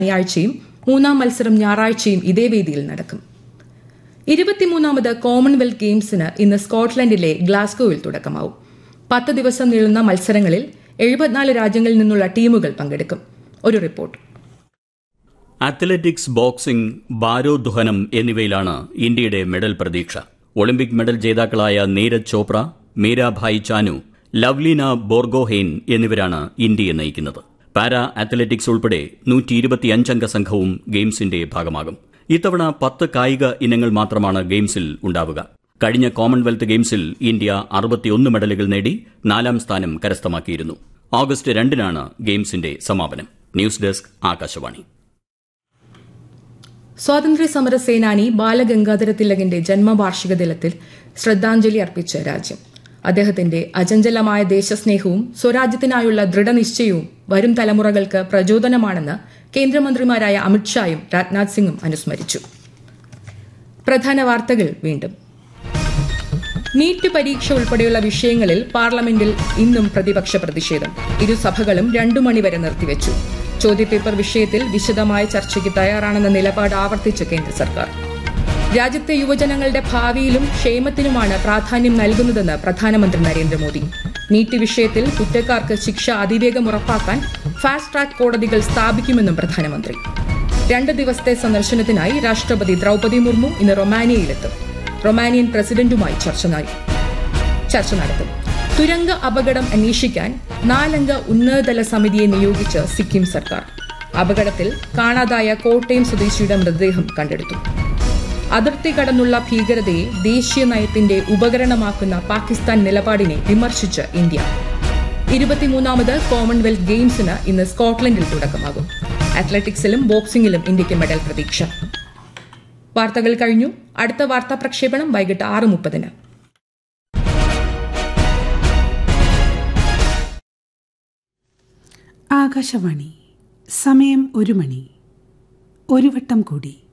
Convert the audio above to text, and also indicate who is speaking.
Speaker 1: ശനിയാഴ്ചയും മൂന്നാം മത്സരം ഞായറാഴ്ചയും ഇതേ വേദിയിൽ നടക്കും ഇരുപത്തിമൂന്നാമത് കോമൺവെൽത്ത് ഗെയിംസിന് ഇന്ന് സ്കോട്ട്ലൻഡിലെ ഗ്ലാസ്ഗോയിൽ തുടക്കമാവും പത്ത് ദിവസം നീളുന്ന മത്സരങ്ങളിൽ എഴുപത്തിനാല് രാജ്യങ്ങളിൽ നിന്നുള്ള ടീമുകൾ പങ്കെടുക്കും ഒരു റിപ്പോർട്ട്
Speaker 2: അത്ലറ്റിക്സ് ബോക്സിംഗ് ഭാരോദ്വഹനം എന്നിവയിലാണ് ഇന്ത്യയുടെ മെഡൽ പ്രതീക്ഷ ഒളിമ്പിക് മെഡൽ ജേതാക്കളായ നീരജ് ചോപ്ര മീരാഭായ് ചാനു ലവ്ലീന ബോർഗോഹെയ്ൻ എന്നിവരാണ് ഇന്ത്യയെ നയിക്കുന്നത് പാരാ അത്ലറ്റിക്സ് ഉൾപ്പെടെ അംഗ സംഘവും ഗെയിംസിന്റെ ഭാഗമാകും ഇത്തവണ പത്ത് കായിക ഇനങ്ങൾ മാത്രമാണ് ഗെയിംസിൽ ഉണ്ടാവുക കഴിഞ്ഞ കോമൺവെൽത്ത് ഗെയിംസിൽ ഇന്ത്യ അറുപത്തിയൊന്ന് മെഡലുകൾ നേടി നാലാം സ്ഥാനം കരസ്ഥമാക്കിയിരുന്നു ഓഗസ്റ്റ് രണ്ടിനാണ് ഗെയിംസിന്റെ സമാപനം ന്യൂസ് ഡെസ്ക് ആകാശവാണി
Speaker 1: സ്വാതന്ത്ര്യ സമര സേനാനി ബാലഗംഗാധര തിലകന്റെ ജന്മവാർഷിക ദിനത്തിൽ ശ്രദ്ധാഞ്ജലി അർപ്പിച്ച് രാജ്യം അദ്ദേഹത്തിന്റെ അചഞ്ചലമായ ദേശസ്നേഹവും സ്വരാജ്യത്തിനായുള്ള ദൃഢനിശ്ചയവും വരും തലമുറകൾക്ക് പ്രചോദനമാണെന്ന് കേന്ദ്രമന്ത്രിമാരായ അമിത്ഷായും രാജ്നാഥ് സിംഗും അനുസ്മരിച്ചു പ്രധാന വാർത്തകൾ വീണ്ടും നീറ്റ് പരീക്ഷ ഉൾപ്പെടെയുള്ള വിഷയങ്ങളിൽ പാർലമെന്റിൽ ഇന്നും പ്രതിപക്ഷ പ്രതിഷേധം ഇരുസഭകളും രണ്ടു മണിവരെ നിർത്തിവച്ചു ചോദ്യപേപ്പർ വിഷയത്തിൽ വിശദമായ ചർച്ചയ്ക്ക് തയ്യാറാണെന്ന നിലപാട് ആവർത്തിച്ച് കേന്ദ്ര സർക്കാർ രാജ്യത്തെ യുവജനങ്ങളുടെ ഭാവിയിലും ക്ഷേമത്തിനുമാണ് പ്രാധാന്യം നൽകുന്നതെന്ന് പ്രധാനമന്ത്രി നരേന്ദ്രമോദി നീറ്റ് വിഷയത്തിൽ കുറ്റക്കാർക്ക് ശിക്ഷ അതിവേഗം ഉറപ്പാക്കാൻ ഫാസ്റ്റ് ട്രാക്ക് കോടതികൾ സ്ഥാപിക്കുമെന്നും പ്രധാനമന്ത്രി രണ്ട് ദിവസത്തെ സന്ദർശനത്തിനായി രാഷ്ട്രപതി ദ്രൌപതി മുർമു ഇന്ന് റൊമാനിയയിലെത്തും റൊമാനിയൻ പ്രസിഡന്റുമായി ചർച്ച ചർച്ച നടത്തും തുരങ്ക അപകടം അന്വേഷിക്കാൻ നാലംഗ ഉന്നതതല സമിതിയെ നിയോഗിച്ച് സിക്കിം സർക്കാർ അപകടത്തിൽ കാണാതായ കോട്ടയം സ്വദേശിയുടെ മൃതദേഹം കണ്ടെടുത്തു അതിർത്തി കടന്നുള്ള ഭീകരതയെ ദേശീയ നയത്തിന്റെ ഉപകരണമാക്കുന്ന പാകിസ്ഥാൻ നിലപാടിനെ വിമർശിച്ച് ഇന്ത്യ ഇരുപത്തിമൂന്നാമത് കോമൺവെൽത്ത് ഗെയിംസിന് ഇന്ന് സ്കോട്ട്ലൻഡിൽ തുടക്കമാകും അത്ലറ്റിക്സിലും ബോക്സിംഗിലും ഇന്ത്യയ്ക്ക് മെഡൽ പ്രതീക്ഷ വാർത്തകൾ കഴിഞ്ഞു അടുത്ത വാർത്താ പ്രക്ഷേപണം വൈകിട്ട് ആറ് മുപ്പതിന്
Speaker 3: ആകാശവാണി സമയം ഒരു മണി ഒരു വട്ടം കൂടി